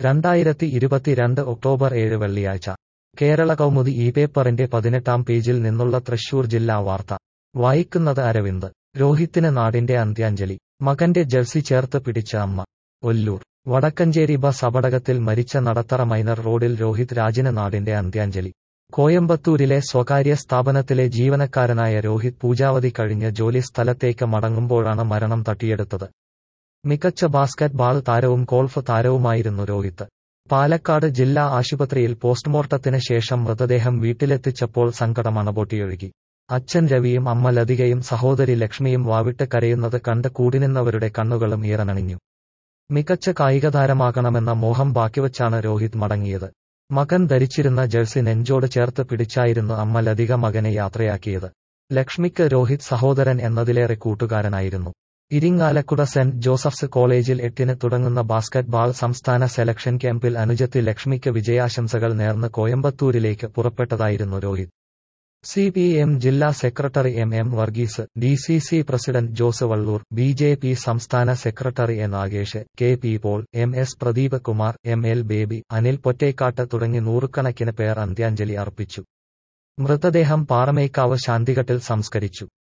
രണ്ടായിരത്തി ഇരുപത്തിരണ്ട് ഒക്ടോബർ ഏഴ് വെള്ളിയാഴ്ച കേരള കൗമുദി ഈ പേപ്പറിന്റെ പതിനെട്ടാം പേജിൽ നിന്നുള്ള തൃശൂർ ജില്ലാ വാർത്ത വായിക്കുന്നത് അരവിന്ദ് രോഹിത്തിന് നാടിന്റെ അന്ത്യാഞ്ജലി മകന്റെ ജഴ്സി ചേർത്ത് പിടിച്ച അമ്മ ഒല്ലൂർ വടക്കഞ്ചേരി ബസ് അപകടത്തിൽ മരിച്ച നടത്തറ മൈനർ റോഡിൽ രോഹിത് രാജിന് നാടിന്റെ അന്ത്യാഞ്ജലി കോയമ്പത്തൂരിലെ സ്വകാര്യ സ്ഥാപനത്തിലെ ജീവനക്കാരനായ രോഹിത് പൂജാവധി കഴിഞ്ഞ് ജോലി സ്ഥലത്തേക്ക് മടങ്ങുമ്പോഴാണ് മരണം തട്ടിയെടുത്തത് മികച്ച ബാസ്കറ്റ് ബാൾ താരവും ഗോൾഫ് താരവുമായിരുന്നു രോഹിത് പാലക്കാട് ജില്ലാ ആശുപത്രിയിൽ പോസ്റ്റ്മോർട്ടത്തിന് ശേഷം മൃതദേഹം വീട്ടിലെത്തിച്ചപ്പോൾ സങ്കടം അണപൊട്ടിയൊഴുകി അച്ഛൻ രവിയും അമ്മ ലതികയും സഹോദരി ലക്ഷ്മിയും വാവിട്ട് കരയുന്നത് കണ്ട് കൂടിനിന്നവരുടെ കണ്ണുകളും ഈറനണിഞ്ഞു മികച്ച കായികതാരമാകണമെന്ന മോഹം ബാക്കിവച്ചാണ് രോഹിത് മടങ്ങിയത് മകൻ ധരിച്ചിരുന്ന ജേഴ്സി നെഞ്ചോട് ചേർത്ത് പിടിച്ചായിരുന്നു അമ്മ ലതിക മകനെ യാത്രയാക്കിയത് ലക്ഷ്മിക്ക് രോഹിത് സഹോദരൻ എന്നതിലേറെ കൂട്ടുകാരനായിരുന്നു ഇരിങ്ങാലക്കുട സെന്റ് ജോസഫ്സ് കോളേജിൽ എട്ടിന് തുടങ്ങുന്ന ബാസ്കറ്റ് ബാൾ സംസ്ഥാന സെലക്ഷൻ ക്യാമ്പിൽ അനുജത്തി ലക്ഷ്മിക്ക് വിജയാശംസകൾ നേർന്ന് കോയമ്പത്തൂരിലേക്ക് പുറപ്പെട്ടതായിരുന്നു രോഹിത് സി പി എം ജില്ലാ secretary M M Varghese D C C president Jose Valloor B J P സംസ്ഥാന secretary A Nagesh K P Paul M S Pradeep Kumar M L baby Anil Pottekkat തുടങ്ങി നൂറുകണക്കിന് പേർ അന്ത്യാഞ്ജലി അർപ്പിച്ചു മൃതദേഹം പാറമേക്കാവ് ശാന്തിഘട്ടിൽ സംസ്കരിച്ചു